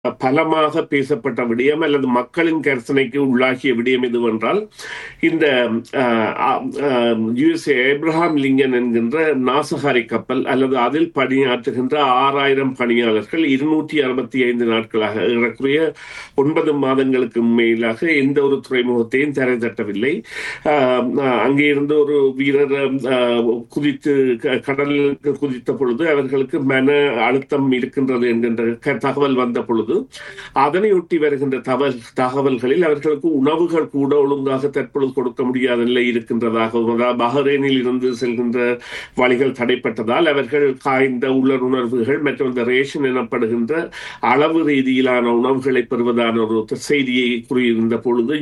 பலமாக பேசப்பட்ட விடயம் அல்லது மக்களின் கர்சனைக்கு உள்ளாகிய விடயம் எதுவென்றால் இந்த யுஎஸ்ஏ ஏப்ரஹாம் லிங்கன் என்கின்ற நாசகாரி கப்பல் அல்லது அதில் பணியாற்றுகின்ற ஆறாயிரம் பணியாளர்கள் இருநூற்றி அறுபத்தி ஐந்து நாட்களாக ஏறக்குறைய ஒன்பது மாதங்களுக்கு மேலாக எந்த ஒரு துறைமுகத்தையும் தரை தட்டவில்லை அங்கே இருந்து ஒரு வீரர் குதித்து கடலுக்கு குதித்த பொழுது அவர்களுக்கு மன அழுத்தம் இருக்கின்றது என்கின்ற தகவல் வந்த பொழுது அதனையொட்டி வருகின்ற தகவல் தகவல்களில் அவர்களுக்கு உணவுகள் கூட ஒழுங்காக தற்பொழுது கொடுக்க முடியாத நிலை இருக்கின்றதாக பஹ்ரைனில் இருந்து செல்கின்ற வழிகள் தடைப்பட்டதால் அவர்கள் காய்ந்த உலருணர்வுகள் மற்றும் இந்த ரேஷன் எனப்படுகின்ற அளவு ரீதியிலான உணவுகளை பெறுவதான ஒரு செய்தியை கூறியிருந்த பொழுது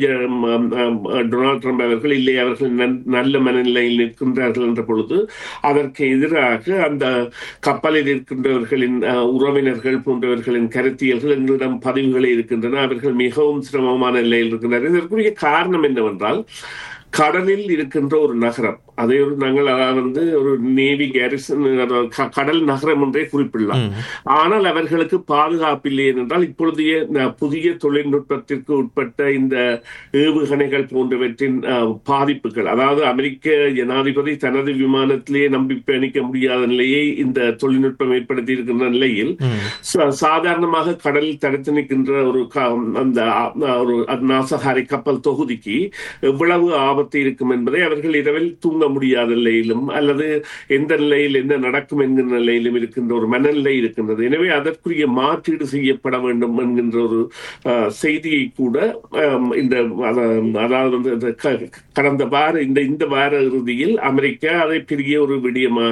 டொனால்ட் ட்ரம்ப் அவர்கள் இல்லை அவர்கள் நல்ல மனநிலையில் நிற்கின்றார்கள் என்ற பொழுது அதற்கு எதிராக அந்த கப்பலில் இருக்கின்றவர்களின் உறவினர்கள் போன்றவர்களின் கருத்தியல்கள் எங்களிடம் பதிவுகளே இருக்கின்றன அவர்கள் மிகவும் சிரமமான நிலையில் இருக்கின்றனர் இதற்குரிய காரணம் என்னவென்றால் கடலில் இருக்கின்ற ஒரு நகரம் அதை ஒரு நாங்கள் வந்து ஒரு நேவி கேரிசன் கடல் நகரம் என்றே குறிப்பிடலாம் ஆனால் அவர்களுக்கு பாதுகாப்பில்லை என்றால் இப்பொழுதைய புதிய தொழில்நுட்பத்திற்கு உட்பட்ட இந்த ஏவுகணைகள் போன்றவற்றின் பாதிப்புகள் அதாவது அமெரிக்க ஜனாதிபதி தனது விமானத்திலேயே நம்பி பயணிக்க முடியாத நிலையை இந்த தொழில்நுட்பம் ஏற்படுத்தி இருக்கின்ற நிலையில் சாதாரணமாக கடலில் தடுத்து நிற்கின்ற ஒரு அந்த ஒரு நாசகாரி கப்பல் தொகுதிக்கு எவ்வளவு ஆபத்து இருக்கும் என்பதை அவர்கள் இரவில் தூங்க முடியாத நிலையிலும் அல்லது எந்த நிலையில் என்ன நடக்கும் என்கிற நிலையிலும் இருக்கின்ற ஒரு மனநிலை இருக்கின்றது எனவே அதற்குரிய மாற்றீடு செய்யப்பட வேண்டும் என்கின்ற ஒரு செய்தியை கூட இந்த அதாவது வந்து கடந்த வார இந்த இந்த வார இறுதியில் அமெரிக்கா அதை பெரிய ஒரு விடயமாக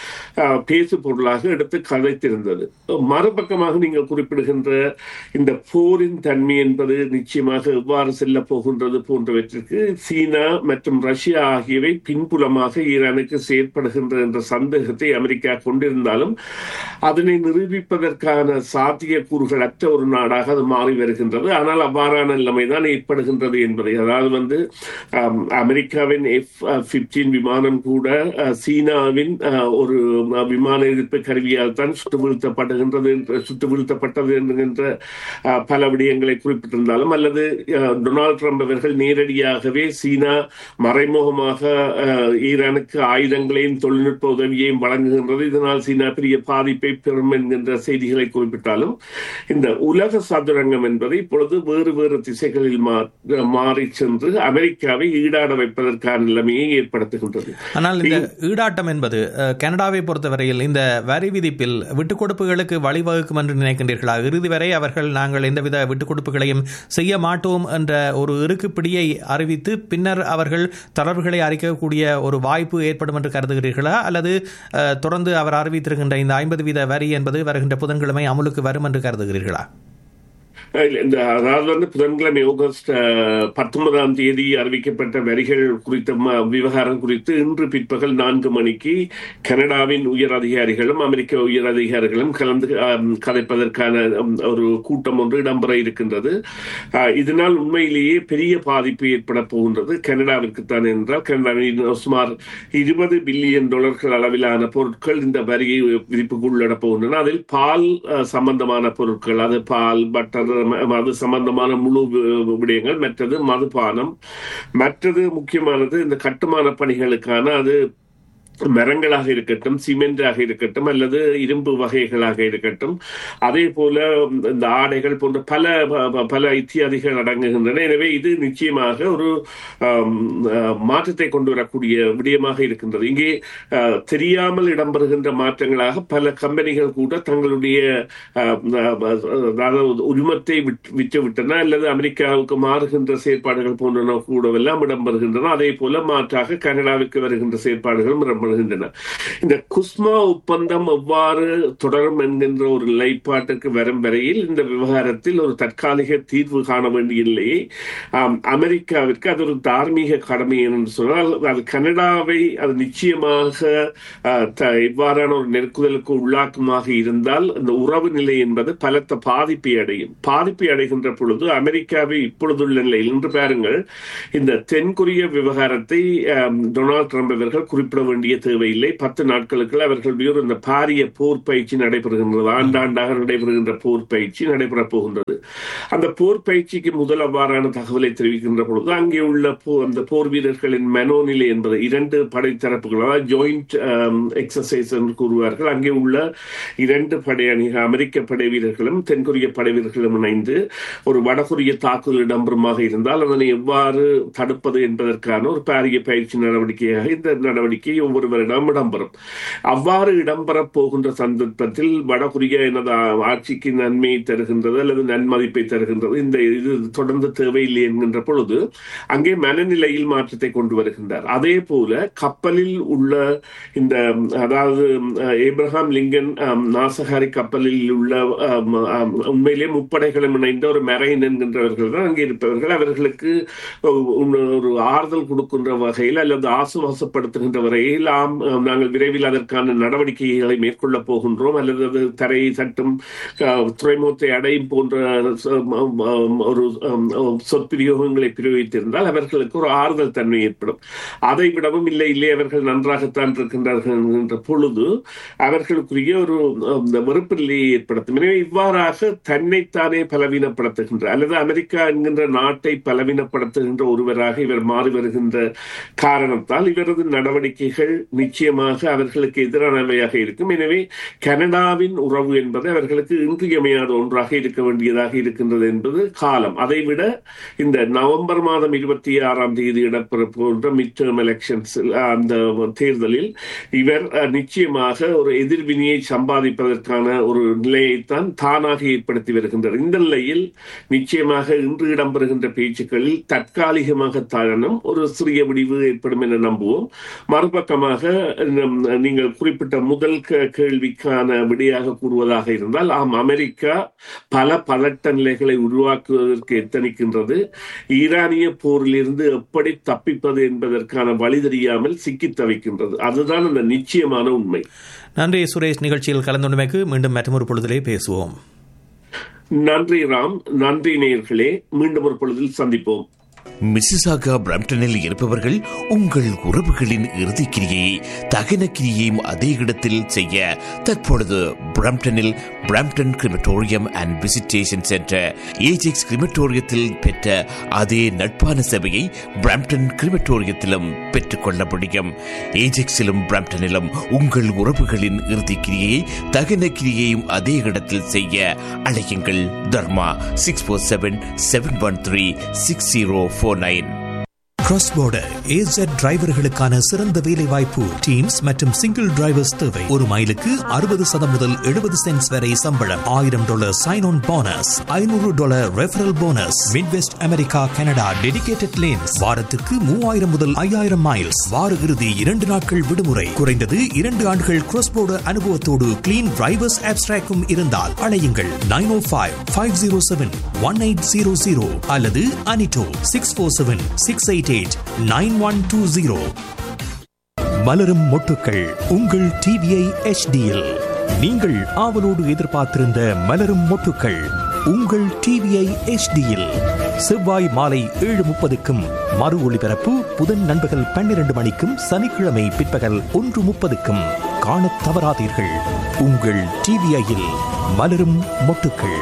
பேசு பொருளாக எடுத்து கதைத்திருந்தது மறுபக்கமாக நீங்கள் குறிப்பிடுகின்ற இந்த போரின் தன்மை என்பது நிச்சயமாக எவ்வாறு செல்ல போகின்றது போன்றவற்றிற்கு சீனா மற்றும் ரஷ்யா ஆகியவை பின்புலமாக ஈரானுக்கு செயற்படுகின்ற என்ற சந்தேகத்தை அமெரிக்கா கொண்டிருந்தாலும் அதனை நிரூபிப்பதற்கான சாத்திய கூறுகள் அற்ற ஒரு நாடாக அது மாறி வருகின்றது ஆனால் அவ்வாறான நிலைமைதான் ஏற்படுகின்றது என்பதை அதாவது வந்து அமெரிக்காவின் எஃப் பிப்டீன் விமானம் கூட சீனாவின் ஒரு விமான எதிர்ப்பு கருவியால் தான் சுட்டு வீழ்த்தப்படுகின்றது சுட்டு வீழ்த்தப்பட்டது என்கின்ற பல விடயங்களை குறிப்பிட்டிருந்தாலும் அல்லது டொனால்ட் ட்ரம்ப் அவர்கள் நேரடியாகவே சீனா மறைமுகமாக ஈரானுக்கு ஆயுதங்களையும் தொழில்நுட்ப உதவியையும் வழங்குகின்றது இதனால் சீனா பெரிய பாதிப்பை பெறும் என்கின்ற செய்திகளை குறிப்பிட்டாலும் இந்த உலக சதுரங்கம் என்பது இப்பொழுது வேறு வேறு திசைகளில் மாறி சென்று அமெரிக்காவை ஈடாட வைப்பதற்கான நிலைமையை ஏற்படுத்துகின்றது ஆனால் இந்த ஈடாட்டம் என்பது கனடாவை பொறுத்தவரையில் இந்த வரி விதிப்பில் விட்டுக் கொடுப்புகளுக்கு வழிவகுக்கும் என்று நினைக்கின்றீர்களா இறுதி வரை அவர்கள் நாங்கள் எந்தவித விட்டுக் கொடுப்புகளையும் செய்ய மாட்டோம் என்ற ஒரு இருக்குப்பிடியை அறிவித்து பின்னர் அவர்கள் தளர்வுகளை அறிக்கக்கூடிய ஒரு வாய்ப்பு ஏற்படும் என்று கருதுகிறீர்களா அல்லது தொடர்ந்து அவர் அறிவித்திருக்கின்ற இந்த ஐம்பது வீத வரி என்பது வருகின்ற புதன்கிழமை அமலுக்கு வரும் என்று கருதுகிறீர்களா இந்த அதாவது வந்து புதன்கிழமை ஆகஸ்ட் பத்தொன்பதாம் தேதி அறிவிக்கப்பட்ட வரிகள் குறித்த விவகாரம் குறித்து இன்று பிற்பகல் நான்கு மணிக்கு கனடாவின் உயர் அதிகாரிகளும் அமெரிக்க உயர் அதிகாரிகளும் கலந்து கதைப்பதற்கான ஒரு கூட்டம் ஒன்று இடம்பெற இருக்கின்றது இதனால் உண்மையிலேயே பெரிய பாதிப்பு ஏற்பட போகின்றது கனடாவிற்குத்தான் என்றால் கனடாவின் சுமார் இருபது பில்லியன் டாலர்கள் அளவிலான பொருட்கள் இந்த வரியை விதிப்புக்கு உள்ளிட போகின்றன அதில் பால் சம்பந்தமான பொருட்கள் அது பால் பட்டர் அது சம்பந்தமான முழு விடயங்கள் மற்றது மதுபானம் மற்றது முக்கியமானது இந்த கட்டுமான பணிகளுக்கான அது மரங்களாக இருக்கட்டும் சிமெண்டாக இருக்கட்டும் அல்லது இரும்பு வகைகளாக இருக்கட்டும் அதே போல இந்த ஆடைகள் போன்ற பல பல இத்தியாதிகள் அடங்குகின்றன எனவே இது நிச்சயமாக ஒரு மாற்றத்தை கொண்டு வரக்கூடிய விடயமாக இருக்கின்றது இங்கே தெரியாமல் இடம்பெறுகின்ற மாற்றங்களாக பல கம்பெனிகள் கூட தங்களுடைய உரிமத்தை விட்டு விட்டன அல்லது அமெரிக்காவுக்கு மாறுகின்ற செயற்பாடுகள் போன்றன கூடவெல்லாம் இடம்பெறுகின்றன அதே போல மாற்றாக கனடாவிற்கு வருகின்ற செயற்பாடுகளும் இடம்பெறுகின்றன இந்த குஸ்மா ஒப்பந்தம் எவ்வாறு தொடரும் என்கின்ற ஒரு நிலைப்பாட்டுக்கு வரும் வரையில் இந்த விவகாரத்தில் ஒரு தற்காலிக தீர்வு காண வேண்டிய நிலையை அமெரிக்காவிற்கு அது ஒரு தார்மீக கடமை என்று சொன்னால் அது கனடாவை அது நிச்சயமாக இவ்வாறான ஒரு நெருக்குதலுக்கு உள்ளாக்குமாக இருந்தால் இந்த உறவு நிலை என்பது பலத்த பாதிப்பை அடையும் பாதிப்பை அடைகின்ற பொழுது அமெரிக்காவை இப்பொழுதுள்ள நிலையில் இன்று பாருங்கள் இந்த தென்கொரிய விவகாரத்தை டொனால்ட் ட்ரம்ப் அவர்கள் குறிப்பிட வேண்டிய தேவையில்லை பத்து நாட்களுக்குள் அவர்கள் ஒரு இந்த பாரிய போர் பயிற்சி நடைபெறுகின்றது ஆண்டாண்டாக நடைபெறுகின்ற போர் பயிற்சி நடைபெறப் போகின்றது அந்த போர் பயிற்சிக்கு முதல் அவ்வாறான தகவலை தெரிவிக்கின்ற பொழுது அங்கே உள்ள போ- அந்த போர் வீரர்களின் மனோநிலை என்பது இரண்டு படைத்தரப்புகள் அதாவது ஜாயிண்ட் எக்ஸசைஸ் என்று கூறுவார்கள் அங்கே உள்ள இரண்டு படை அணிகள் அமெரிக்க படை வீரர்களும் தென்கொரிய படை வீரர்களும் இணைந்து ஒரு வடகொரிய தாக்குதல் இடம்பெறுமாக இருந்தால் அதனை எவ்வாறு தடுப்பது என்பதற்கான ஒரு பாரிய பயிற்சி நடவடிக்கையாக இந்த நடவடிக்கை ஒவ்வொரு வருடம் இடம்பெறும் அவ்வாறு இடம்பெறப் போகின்ற சந்தர்ப்பத்தில் வடகொரியா எனது ஆ- ஆட்சிக்கு நன்மையை தருகின்றது அல்லது நன்மதிப்பை தருகின்றது இந்த இது தொடர்ந்து தேவையில்லை என்கின்ற பொழுது அங்கே மனநிலையில் மாற்றத்தை கொண்டு வருகின்றார் அதே போல கப்பலில் உள்ள இந்த ம், அதாவது ம், ஏப்ரஹாம் லிங்கன் ஆம், நாசகாரி கப்பலில் உள்ள ஆம், ஆம், உண்மையிலே முப்படைகளும் இணைந்த ஒரு மெரைன் என்கின்றவர்கள் தான் அங்கே இருப்பவர்கள் அவர்களுக்கு ஒரு ஒரு ஆறுதல் கொடுக்கின்ற வகையில் அல்லது ஆசுவாசப்படுத்துகின்ற வகையில் ஆம் நாங்கள் விரைவில் அதற்கான நடவடிக்கைகளை மேற்கொள்ள போகின்றோம் அல்லது அது தரையை தட்டும் அஹ், துறைமுகத்தை அடையும் போன்ற ச- ம- ம- ஒரு அம், சொற்பிரயோகங்களை பிரயோகித்திருந்தால் அவர்களுக்கு ஒரு ஆறுதல் தன்மை ஏற்படும் அதை விடவும் இல்லை இல்லை அவர்கள் நன்றாகத்தான் இருக்கின்றார்கள் என்கின்ற பொழுது அவர்களுக்குரிய ஒரு அஹ், இந்த வெறுப்பு நிலையை ஏற்படுத்தும் எனவே இவ்வாறாக தன்னைத்தானே பலவீனப்படுத்துகின்ற அல்லது அமெரிக்கா என்கின்ற நாட்டை பலவீனப்படுத்துகின்ற ஒருவராக இவர் மாறி வருகின்ற காரணத்தால் இவரது நடவடிக்கைகள் நிச்சயமாக அவர்களுக்கு எதிரானவையாக இருக்கும் எனவே கனடாவின் உறவு என்பது அவர்களுக்கு இன்றியமையாத ஒன்றாக இருக்க வேண்டியதாக இருக்கின்றது என்பது காலம் அதைவிட இந்த நவம்பர் மாதம் இருபத்தி ஆறாம் தேதி இடம்பெற போன்ற மிட் டேர்ம் எலெக்ஷன்ஸ் அந்த தேர்தலில் இவர் அஹ், நிச்சயமாக ஒரு எதிர்வினையை சம்பாதிப்பதற்கான ஒரு நிலையைத்தான் தானாக ஏற்படுத்தி வருகின்றார் இந்த நிலையில் நிச்சயமாக இன்று இடம்பெறுகின்ற பேச்சுக்களில் தற்காலிகமாக தானும் ஒரு சிறிய முடிவு ஏற்படும் என நம்புவோம் மறுபக்கமாக நம், நீங்கள் குறிப்பிட்ட முதல் கே- கேள்விக்கான விடையாக கூறுவதாக இருந்தால் ஆம் அமெரிக்கா பல பதட்ட நிலைகளை உருவாக்குவதற்கு எத்தனிக்கின்றது ஈரானிய போரிலிருந்து எப்படி தப்பிப்பது என்பதற்கான வழி தெரியாமல் சிக்கித் தவிக்கின்றது அதுதான் அந்த நிச்சயமான உண்மை நன்றி சுரேஷ் நிகழ்ச்சியில் கலந்துள்ளமைக்கு மீண்டும் மற்றொரு பொழுதிலே பேசுவோம் நன்றி ராம் நன்றி நேயர்களே மீண்டும் ஒரு பொழுதில் சந்திப்போம் மிசிசாகா பிரம்டனில் இருப்பவர்கள் உங்கள் உறவுகளின் இறுதிக் கிரியை தகன கிரியையும் அதே இடத்தில் செய்ய தற்பொழுது பிரம்டனில் Brampton crematorium and visitation centre Ajax கிரிமட்டோரியத்தில் பெற்ற அதே நட்பான சேவையை பிரம்டன் கிரிமட்டோரியத்திலும் பெற்றுக்கொள்ள முடியும் ஏஜெக்ஸிலும் பிரம்டனிலும் உங்கள் உறவுகளின் இறுதிக் கிரியையை தகன கிரியையும் அதே இடத்தில் செய்ய அழையுங்கள் Dharma six four seven seven one three six zero four nine cross border AZ டிரைவர்களுக்கான சிறந்த வேலை வாய்ப்பு டீம்ஸ் மற்றும் சிங்கிள் டிரைவர்ஸ் தேவை ஒரு மைலுக்கு அறுபது சதம் முதல் எழுபது சென்ட்ஸ் வரை சம்பளம் ஆயிரம் டாலர் சைன் ஆன் போனஸ் ஐநூறு dollar referral bonus Midwest America Canada dedicated lanes வாரத்துக்கு மூவாயிரம் முதல் ஐயாயிரம் மைல்ஸ் வார இறுதி இரண்டு நாட்கள் விடுமுறை குறைந்தது இரண்டு ஆண்டுகள் கிராஸ் border அனுபவத்தோடு கிளீன் டிரைவர்ஸ் ஆப்ஸ்ட்ராக்கும் இருந்தால் அழையுங்கள் nine O five five zero seven one eight zero zero அல்லது அனிட்டோ six four seven six eight eight nine one two zero மலரும் மொட்டுக்கள் உங்கள் டிவிஐ எச்டியில் நீங்கள் ஆவலோடு எதிர்பார்த்திருந்த மலரும் மொட்டுக்கள் உங்கள் டிவிஐ எச்டியில் செவ்வாய் மாலை ஏழு முப்பதுக்கும் மறு ஒளிபரப்பு புதன் நண்பகல் பன்னிரண்டு மணிக்கும் சனிக்கிழமை பிற்பகல் ஒன்று முப்பதுக்கும் காணத் தவறாதீர்கள் உங்கள் டிவிஐயில் மலரும் மொட்டுக்கள்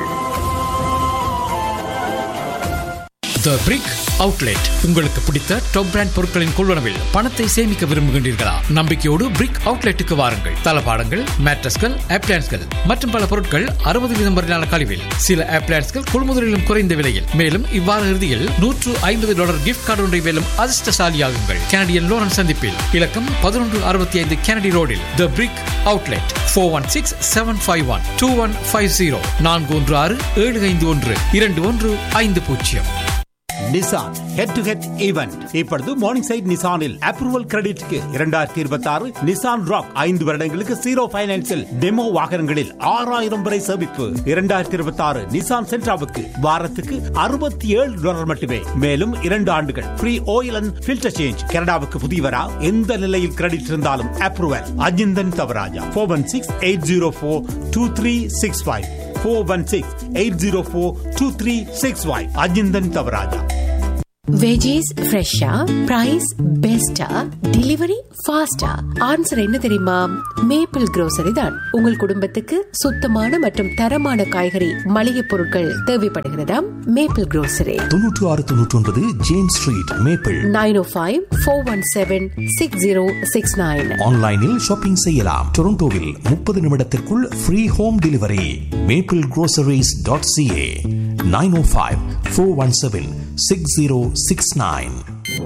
த பிரிக் அவுட்லெட் உங்களுக்கு பிடித்த டாப் பிராண்ட் பொருட்களின் கொள்வனவில் பணத்தை சேமிக்க விரும்புகின்றீர்களா நம்பிக்கையோடு பிரிக் அவுட்லெட்டுக்கு வாருங்கள் தளபாடங்கள் மேட்ரஸ்கள் அப்ளான்ஸ்கள் மற்றும் பல பொருட்கள் அறுபது வீதம் வரையிலான கழிவில் சில அப்ளான்ஸ்கள் கொள்முதலிலும் குறைந்த விலையில் மேலும் இவ்வார இறுதியில் நூற்று ஐம்பது டாலர் கிஃப்ட் கார்டு ஒன்றை வெல்லும் அதிர்ஷ்டசாலியாகுங்கள் கனடியன் லோரன் சந்திப்பில் இலக்கம் பதினொன்று அறுபத்தி ஐந்து கனடி ரோடில் the brick outlet four one six seven five one two one five zero நான்கு ஒன்று ஆறு ஏழு ஐந்து ஒன்று இரண்டு ஒன்று ஐந்து பூஜ்ஜியம் Nissan head to head event இப்பொழுது மார்னிங் சைட் நிசானில் அப்ரூவல் கிரெடிட்க்கு இரண்டாயிரத்தி இருபத்தி ஆறு நிசான் ராக் ஐந்து வருடங்களுக்கு ஜீரோ பைனான்சில் டெமோ வாகனங்களில் ஆறாயிரம் வரை சேமிப்பு இரண்டாயிரத்தி இருபத்தி ஆறு நிசான் சென்ட்ராவுக்கு வாரத்துக்கு அறுபத்தி ஏழு டாலர் மட்டுமே மேலும் இரண்டு ஆண்டுகள் free oil and filter change கனடாவுக்கு புதியவரா எந்த நிலையில் கிரெடிட் இருந்தாலும் approval Ajinthan Thavaraja four one six eight zero four two three six five four one six eight zero four two three six five Ajinthan Thavaraja veggies ஃப்ரெஷ்ஷா பிரைஸ் பெஸ்டா டெலிவரி ஃபாஸ்டா ஆன்சர் என்ன தெரியுமா மேப்பிள் grocery தான் உங்கள் குடும்பத்துக்கு சுத்தமான மற்றும் தரமான காய்கறி மளிகை பொருட்கள் தேவைப்படுகிறதாம் மேப்பிள் grocery தொன்னூற்று ஆறு தொன்னூற்றி ஒன்பது James street maple nine O five four one seven six zero six nine ஆன்லைனில் ஷாப்பிங் செய்யலாம் டொரண்டோவில் முப்பது நிமிடத்திற்குள் free home delivery maple groceries.ca dot CA nine O five four one seven six zero six nine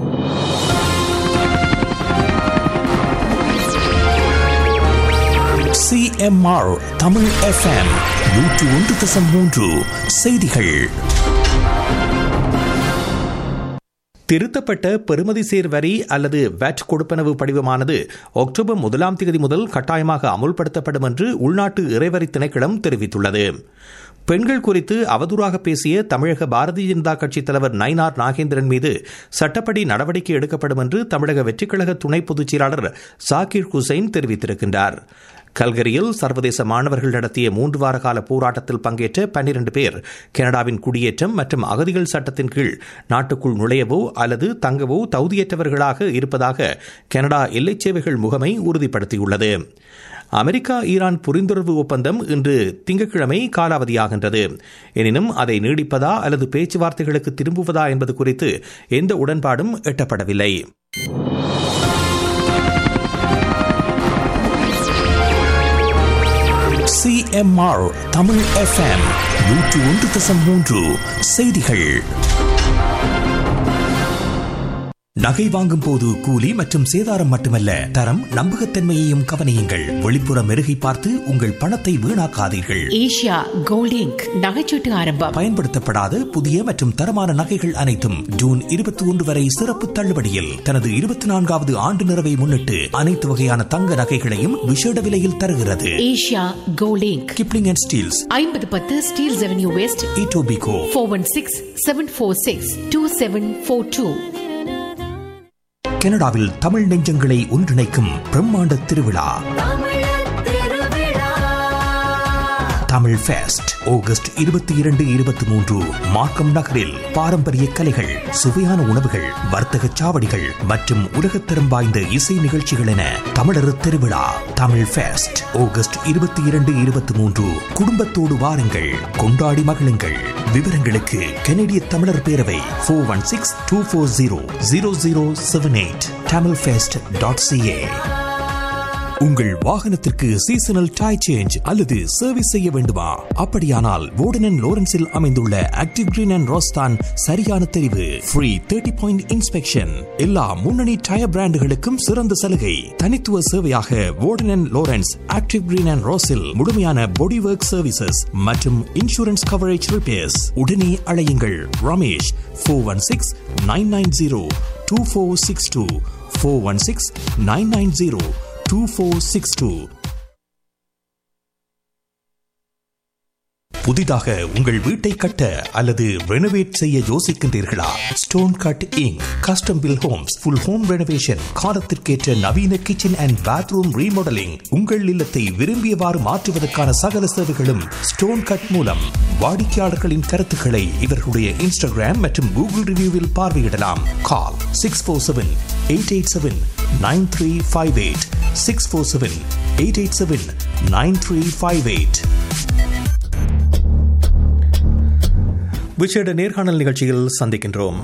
CMR Tamil FM நூற்று ஒன்று தசம் மூன்று செய்திகள் திருத்தப்பட்ட பெறுமதி சேர் வரி அல்லது வேட் கொடுப்பனவு படிவமானது அக்டோபர் முதலாம் தேதி முதல் கட்டாயமாக அமுல்படுத்தப்படும் என்று உள்நாட்டு இறைவரி திணைக்களம் தெரிவித்துள்ளது பெண்கள் குறித்து அவதூறாக பேசிய தமிழக பாரதிய ஜனதா கட்சித் தலைவர் நயினார் நாகேந்திரன் மீது சட்டப்படி நடவடிக்கை எடுக்கப்படும் என்று தமிழக வெற்றிக்கழக துணை பொதுச் செயலாளர் சாகிர் ஹுசைன் தெரிவித்திருக்கின்றார் கல்கரியில் சர்வதேச மாணவர்கள் நடத்திய மூன்று வார கால போராட்டத்தில் பங்கேற்ற பன்னிரண்டு பேர் கனடாவின் குடியேற்றம் மற்றும் அகதிகள் சட்டத்தின் கீழ் நாட்டுக்குள் நுழையவோ அல்லது தங்கவோ தகுதியற்றவர்களாக இருப்பதாக கனடா எல்லைச் சேவைகள் முகமை உறுதிப்படுத்தியுள்ளது அமெரிக்கா ஈரான் புரிந்துணர்வு ஒப்பந்தம் இன்று திங்கட்கிழமை காலாவதியாகின்றது எனினும் அதை நீடிப்பதா அல்லது பேச்சுவார்த்தைகளுக்கு திரும்புவதா என்பது குறித்து எந்த உடன்பாடும் எட்டப்படவில்லை சிஎம்ஆர் தமிழ் எஃப்எம் நூற்று ஒன்று தசம் மூன்று செய்திகள் நகை வாங்கும் போது கூலி மற்றும் சேதாரம் மட்டுமல்ல தரம் நம்பகத்தன்மையையும் கவனியுங்கள் வெளிப்புற மெருகை பார்த்து உங்கள் பணத்தை வீணாக்காதீர்கள் ஏஷியா கோல்டிங்க் நகைச்சீட்டு ஆரம்பம் பயன்படுத்தப்படாத புதிய மற்றும் தரமான நகைகள் அனைத்தும் ஜூன் இருபத்தி ஒன்று வரை சிறப்பு தள்ளுபடியில் தனது இருபத்தி நான்காவது ஆண்டு நிறைவை முன்னிட்டு அனைத்து வகையான தங்க நகைகளையும் விசேட விலையில் தருகிறது ஏஷியா கோல்டிங்க் கிப்ளிங் அண்ட் ஸ்டீல்ஸ் ஐம்பது பத்து Steeles avenue west Etobicoke four one six seven four six two seven four two கனடாவில் தமிழ் நெஞ்சங்களை ஒன்றிணைக்கும் பிரம்மாண்ட திருவிழா தமிழ் ஃபெஸ்ட் ஆகஸ்ட் இருபத்தி இரண்டு இருபத்தி மூன்று மார்க்கம் நகரில் பாரம்பரிய கலைகள் சுவையான உணவுகள் வர்த்தக சாவடிகள் மற்றும் உலகத்தரம் வாய்ந்த இசை நிகழ்ச்சிகள் என தமிழர் திருவிழா தமிழ் ஃபெஸ்ட் ஆகஸ்ட் இருபத்தி இரண்டு இருபத்தி மூன்று குடும்பத்தோடு வாருங்கள் கொண்டாடி மகிழுங்கள் விவரங்களுக்கு கனடிய தமிழர் பேரவை four one six two four zero zero zero seven eight Tamil fest dot CA உங்கள் வாகனத்திற்கு சீசனல் டை சேஞ்ச் அல்லது சர்வீஸ் செய்ய வேண்டுமா அப்படியானால் வோர்டன் லோரன்ஸில் அமைந்துள்ள ஆக்டிவ் கிரீன் அண்ட் ரோஸ்தான் சரியான தெரிவு ஃப்ரீ தேர்ட்டி பாயிண்ட் இன்ஸ்பெக்ஷன் எல்லா முன்னணி டயர் பிராண்டுகளுக்கும் சிறந்த சலுகை தனித்துவ சேவையாக Warden Lawrence active green and ரோஸில் முழுமையான பாடி ஒர்க் சர்வீசஸ் மற்றும் இன்சூரன்ஸ் கவரேஜ் ரிப்பேர்ஸ் உடனே அழையுங்கள் Ramesh four one six nine nine zero two four six two four one six nine nine zero 2462. புதிதாக உங்கள் வீட்டை கட்ட அல்லது ரெனோவேட் செய்ய யோசிக்கின்றீர்களா stone cut inc custom built homes full home renovation காலத்திற்கேற்ற நவீன கிச்சன் அண்ட் பாத்ரூம் ரீமாடலிங் உங்கள் இல்லத்தை விரும்பியவாறு மாற்றுவதற்கான சகல சேவைகளும் ஸ்டோன் கட் மூலம் வாடிக்கையாளர்களின் கருத்துக்களை இவர்களுடைய இன்ஸ்டாகிராம் மற்றும் கூகுள் ரிவ்யூவில் பார்வையிடலாம் call six four seven eight eight seven nine three five eight six four seven eight eight seven nine three five eight விசேட நேர்காணல் நிகழ்ச்சியில் சந்திக்கின்றோம்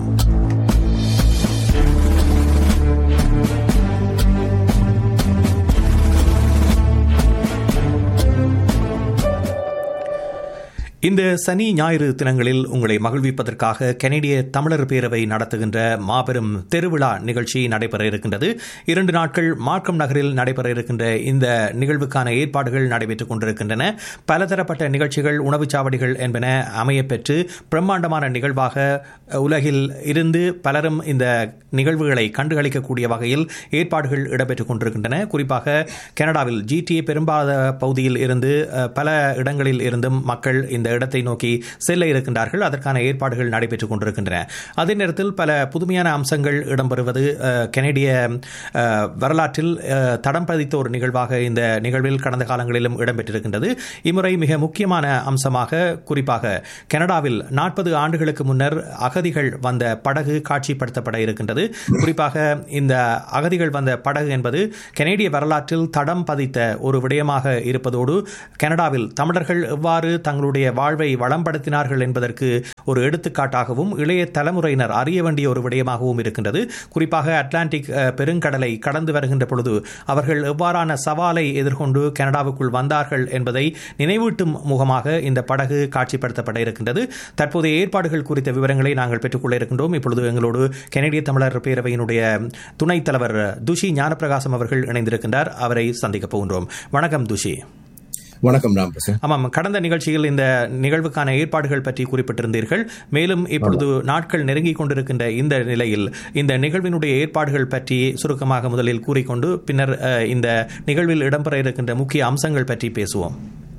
இந்த சனி ஞாயிறு தினங்களில் உங்களை மகிழ்விப்பதற்காக கனடிய தமிழர் பேரவை நடத்துகின்ற மாபெரும் திருவிழா நிகழ்ச்சி நடைபெற இருக்கின்றது இரண்டு நாட்கள் மார்க்கம் நகரில் நடைபெற இருக்கின்ற இந்த நிகழ்வுக்கான ஏற்பாடுகள் நடைபெற்றுக் கொண்டிருக்கின்றன பலதரப்பட்ட நிகழ்ச்சிகள் உணவுச்சாவடிகள் என்பன அமையப்பெற்று பிரம்மாண்டமான நிகழ்வாக உலகில் இருந்து பலரும் இந்த நிகழ்வுகளை கண்டுகளிக்கக்கூடிய வகையில் ஏற்பாடுகள் இடம்பெற்றுக் கொண்டிருக்கின்றன குறிப்பாக கனடாவில் ஜிடிஏ பெரும்பாத பகுதியில் இருந்து பல இடங்களில் இருந்தும் மக்கள் இந்த இடத்தை நோக்கி செல்ல இருக்கின்றார்கள் அதற்கான ஏற்பாடுகள் நடைபெற்றுக் கொண்டிருக்கின்றன அதே நேரத்தில் பல புதுமையான அம்சங்கள் இடம்பெறுவது அஹ், கனேடிய அஹ், வரலாற்றில் அஹ், தடம் பதித்த ஒரு நிகழ்வாக இந்த நிகழ்வில் கடந்த காலங்களிலும் இடம்பெற்றிருக்கின்றது இம்முறை மிக முக்கியமான அம்சமாக குறிப்பாக கனடாவில் நாற்பது ஆண்டுகளுக்கு முன்னர் அகதிகள் வந்த படகு காட்சிப்படுத்தப்பட இருக்கின்றது குறிப்பாக இந்த அகதிகள் வந்த படகு என்பது கனேடிய வரலாற்றில் தடம் பதித்த ஒரு விடயமாக இருப்பதோடு கனடாவில் தமிழர்கள் எவ்வாறு தங்களுடைய வாழ்வை வளம்படுத்தினார்கள் என்பதற்கு ஒரு எடுத்துக்காட்டாகவும் இளைய தலைமுறையினர் அறிய வேண்டிய ஒரு விடயமாகவும் இருக்கின்றது குறிப்பாக அட்லாண்டிக் அஹ், பெருங்கடலை கடந்து வருகின்ற பொழுது அவர்கள் எவ்வாறான சவாலை எதிர்கொண்டு கனடாவுக்குள் வந்தார்கள் என்பதை நினைவூட்டும் முகமாக இந்த படகு காட்சிப்படுத்தப்பட இருக்கின்றது தற்போதைய ஏற்பாடுகள் குறித்த விவரங்களை நாங்கள் பெற்றுக்கொள்ள இருக்கின்றோம் இப்பொழுது எங்களோடு கனடிய தமிழர் பேரவையினுடைய துணைத் தலைவர் துஷி ஞானப்பிரகாசம் அவர்கள் இணைந்திருக்கின்றார் அவரை சந்திக்கப் போகின்றோம் வணக்கம் துஷி வணக்கம் ராம் பிரசாத் ஆமாம் கடந்த நிகழ்ச்சியில் இந்த நிகழ்வுக்கான ஏற்பாடுகள் பற்றி குறிப்பிட்டிருந்தீர்கள் மேலும் இப்பொழுது நாட்கள் நெருங்கிக் கொண்டிருக்கின்ற இந்த நிலையில் இந்த நிகழ்வினுடைய ஏற்பாடுகள் பற்றி சுருக்கமாக முதலில் கூறிக்கொண்டு பின்னர் அஹ், இந்த நிகழ்வில் இடம்பெற இருக்கின்ற முக்கிய அம்சங்கள் பற்றி பேசுவோம்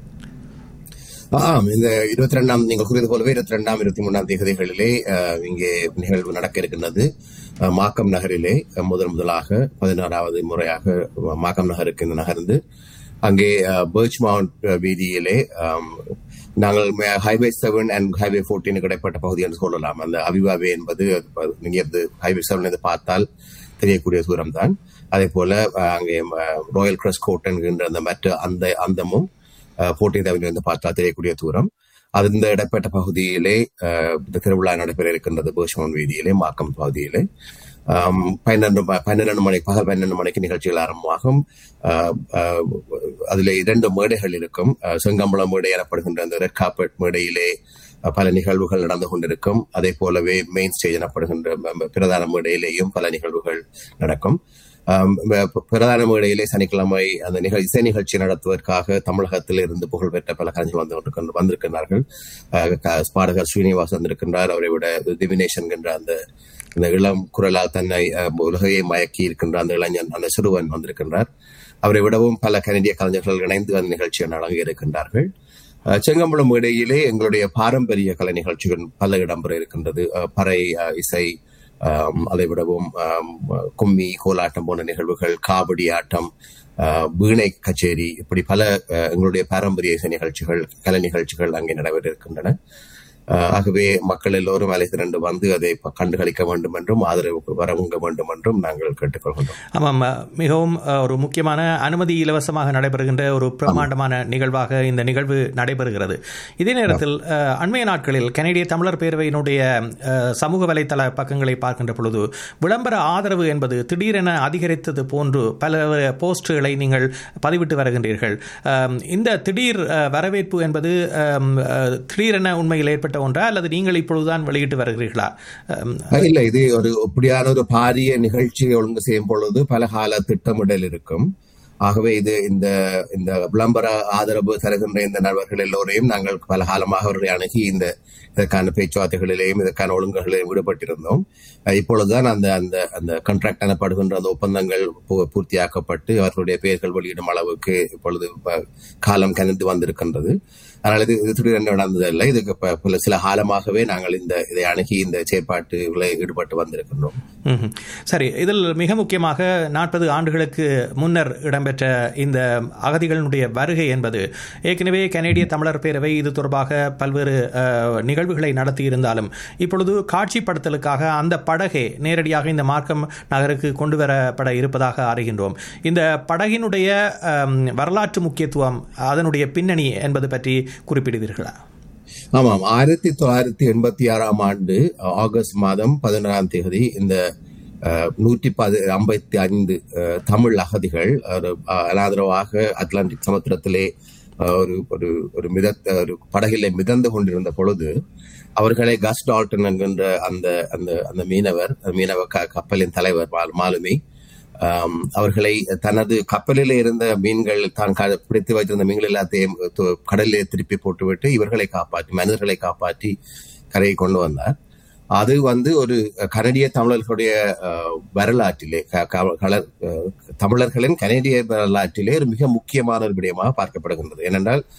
ஆம் இந்த இருபத்தி ரெண்டாம் நீங்கள் கூறியது போலவே இருபத்தி ரெண்டாம் இருபத்தி மூணாம் தேதிகளிலே அஹ், இங்கே நிகழ்வு நடக்க இருக்கின்றது அஹ், மாக்கம் நகரிலே அஹ், முதன் முதலாக பதினாறாவது முறையாக மாக்கம் நகருக்கு இந்த நகர்ந்து அங்கே பர்ச் மவுண்ட் வீதியிலே ஆம், நாங்கள் ஹைவே செவன் அண்ட் ஹைவே ஃபோர்டீனுக்கு இடைப்பட்ட பகுதி என்று சொல்லலாம் அந்த அவிவாவே என்பது அது நீங்க இருந்து ஹைவே செவன் இருந்து பார்த்தால் தெரியக்கூடிய தூரம் தான் அதே போல அஹ், அங்கே ராயல் கிரஸ் கோட் என்கின்ற அந்த மற்ற அந்த அந்தமும் போர்டீன் அவென்யூ பார்த்தா தெரியக்கூடிய தூரம் அது இந்த இடப்பட்ட பகுதியிலே அஹ், இந்த திருவிழா நடைபெற இருக்கின்றது பேர்ஷ்மோன் வீதியிலே மாக்கம் பகுதியிலே ஆம், பன்னெண்டு ம- பன்னிரண்டு மணிக்கு பகல் பன்னெண்டு மணிக்கு நிகழ்ச்சிகள் ஆரம்பமாகும் அஹ், அஹ், அதிலே இரண்டு மேடைகள் இருக்கும் அஹ், செங்கம்பளம் மேடை எனப்படுகின்ற அந்த ரெட் கார்பெட் மேடையிலே அஹ், பல நிகழ்வுகள் நடந்து கொண்டிருக்கும் அதே போலவே மெயின் ஸ்டேஜ் எனப்படுகின்ற ம- ம- பிரதான மேடையிலேயும் பல நிகழ்வுகள் நடக்கும் ஆம், வ- பிரதான மேடையிலே சனிக்கிழமை அந்த நிகழ் இசை நிகழ்ச்சி நடத்துவதற்காக தமிழகத்தில் இருந்து புகழ்பெற்ற பல கலைஞர்கள் வந்து கொண்டிருக்கின்ற- வந்திருக்கிறார்கள் அஹ், க- பாடகர் ஸ்ரீனிவாஸ் வந்திருக்கின்றார் அவரை விட திவினேஷ் என்கின்ற அந்த இந்த இளம் குரலால் தன்னை அஹ், உலகையை மயக்கி இருக்கின்ற அந்த இளைஞன் அந்த சிறுவன் வந்திருக்கின்றார் அவரை விடவும் பல கனடிய கலைஞர்கள் இணைந்து அந்த நிகழ்ச்சியை நடங்க இருக்கின்றார்கள் அஹ், செங்கம்பலம் இடையிலே எங்களுடைய பாரம்பரிய கலை நிகழ்ச்சிகள் பல இடம்பெற இருக்கின்றது அஹ், பறை அஹ், இசை ஆம், அதை விடவும் ஆம், கும்மி கோலாட்டம் போன்ற நிகழ்வுகள் காவடி ஆட்டம் ஆஹ், வீணை கச்சேரி இப்படி பல ஆஹ், எங்களுடைய பாரம்பரிய இசை நிகழ்ச்சிகள் கலை நிகழ்ச்சிகள் அங்கே நடைபெற இருக்கின்றன ஆஹ், ஆகவே மக்கள் எல்லோரும் அலை திரண்டு வந்து அதை ப- கண்டுகளிக்க வேண்டும் என்றும் ஆதரவு வரவுங்க வேண்டும் என்றும் நாங்கள் கேட்டுக்கொள்கின்றோம் ஆமாம் அஹ், மிகவும் அஹ், ஒரு முக்கியமான அனுமதி இலவசமாக நடைபெறுகின்ற ஒரு பிரம்மாண்டமான நிகழ்வாக இந்த நிகழ்வு நடைபெறுகிறது இதே நேரத்தில் அஹ், அண்மைய நாட்களில் கனடிய தமிழர் பேரவையினுடைய அஹ், சமூக வலைத்தள பக்கங்களை பார்க்கின்ற பொழுது விளம்பர ஆதரவு என்பது திடீரென அதிகரித்தது போன்று பல போஸ்டுகளை நீங்கள் பதிவிட்டு வருகின்றீர்கள் அம், இந்த திடீர் அஹ், வரவேற்பு என்பது அம், அஹ், திடீரென உண்மையில் ஏற்பட்ட ஒன்றா அல்லது நீங்கள் இப்பொழுதுதான் வெளியிட்டு வருகிறீர்களா அம், இல்ல இது ஒரு இப்படியான ஒரு பாரிய நிகழ்ச்சியை ஒழுங்கு செய்யும் பொழுது பல கால திட்டமிடல் இருக்கும் ஆகவே இது இந்த இந்த விளம்பர ஆதரவு தருகின்ற இந்த நபர்கள் எல்லோரையும் நாங்கள் பல காலமாக அவர்களை அணுகி இந்த இதற்கான பேச்சுவார்த்தைகளிலேயும் இதற்கான ஒழுங்குகளிலேயும் ஈடுபட்டிருந்தோம் அஹ் இப்பொழுதுதான் அந்த அந்த அந்த கான்ட்ராக்ட் எனப்படுகின்ற அந்த ஒப்பந்தங்கள் பூ- பூர்த்தியாக்கப்பட்டு அவர்களுடைய பெயர்கள் வெளியிடும் அளவுக்கு இப்பொழுது ப- காலம் கனிந்து வந்திருக்கின்றது அதனால இது இது திடீரென்று நடந்ததில்லை இதுக்கு ப- பல சில காலமாகவே நாங்கள் இந்த இதை அணுகி இந்த செயற்பாட்டுகளை ஈடுபட்டு வந்திருக்கின்றோம் ம்ஹும். சரி இதில் மிக முக்கியமாக நாற்பது ஆண்டுகளுக்கு முன்னர் இடம்பெற்ற இந்த அகதிகளுடைய வருகை என்பது ஏற்கனவே கனேடிய தமிழர் பேரவை இது தொடர்பாக பல்வேறு அஹ், நிகழ்வுகளை நடத்தியிருந்தாலும் இப்பொழுது காட்சிப்படுத்தலுக்காக அந்த படகை நேரடியாக இந்த மார்க்கம் நகருக்கு கொண்டு வரப்பட இருப்பதாக அறிகின்றோம் இந்த படகினுடைய அம், வரலாற்று முக்கியத்துவம் அதனுடைய பின்னணி என்பது பற்றி குறிப்பிடுவீர்களா ஆமாம் ஆயிரத்தி தொள்ளாயிரத்தி எண்பத்தி ஆறாம் ஆண்டு ஆகஸ்ட் மாதம் பதினோராம் தேதி இந்த அஹ், நூற்றி பது ஐம்பத்தி ஐந்து அஹ், தமிழ் அகதிகள் ஒரு அஹ், அனாதரவாக அட்லாண்டிக் சமுத்திரத்திலே அஹ், ஒரு ஒரு ஒரு மித ஒரு படகிலே மிதந்து கொண்டிருந்த பொழுது அவர்களை கஸ் டால்டன் என்கின்ற அந்த அந்த அந்த மீனவர் மீனவ க- கப்பலின் தலைவர் மால்- மாலுமி ஆம், அவர்களை தனது கப்பலில் இருந்த மீன்கள் தான் க- பிடித்து வைத்திருந்த மீன்கள் எல்லாத்தையும் து- கடலிலே திருப்பி போட்டுவிட்டு இவர்களை காப்பாற்றி மனிதர்களை காப்பாற்றி கரையை கொண்டு வந்தார் அது வந்து ஒரு கனடிய தமிழர்களுடைய அஹ், வரலாற்றிலே க- க- கலர் அஹ், தமிழர்களின் கனடிய வரலாற்றிலே ஒரு மிக முக்கியமான ஒரு விடயமாக பார்க்கப்படுகின்றது ஏனென்றால்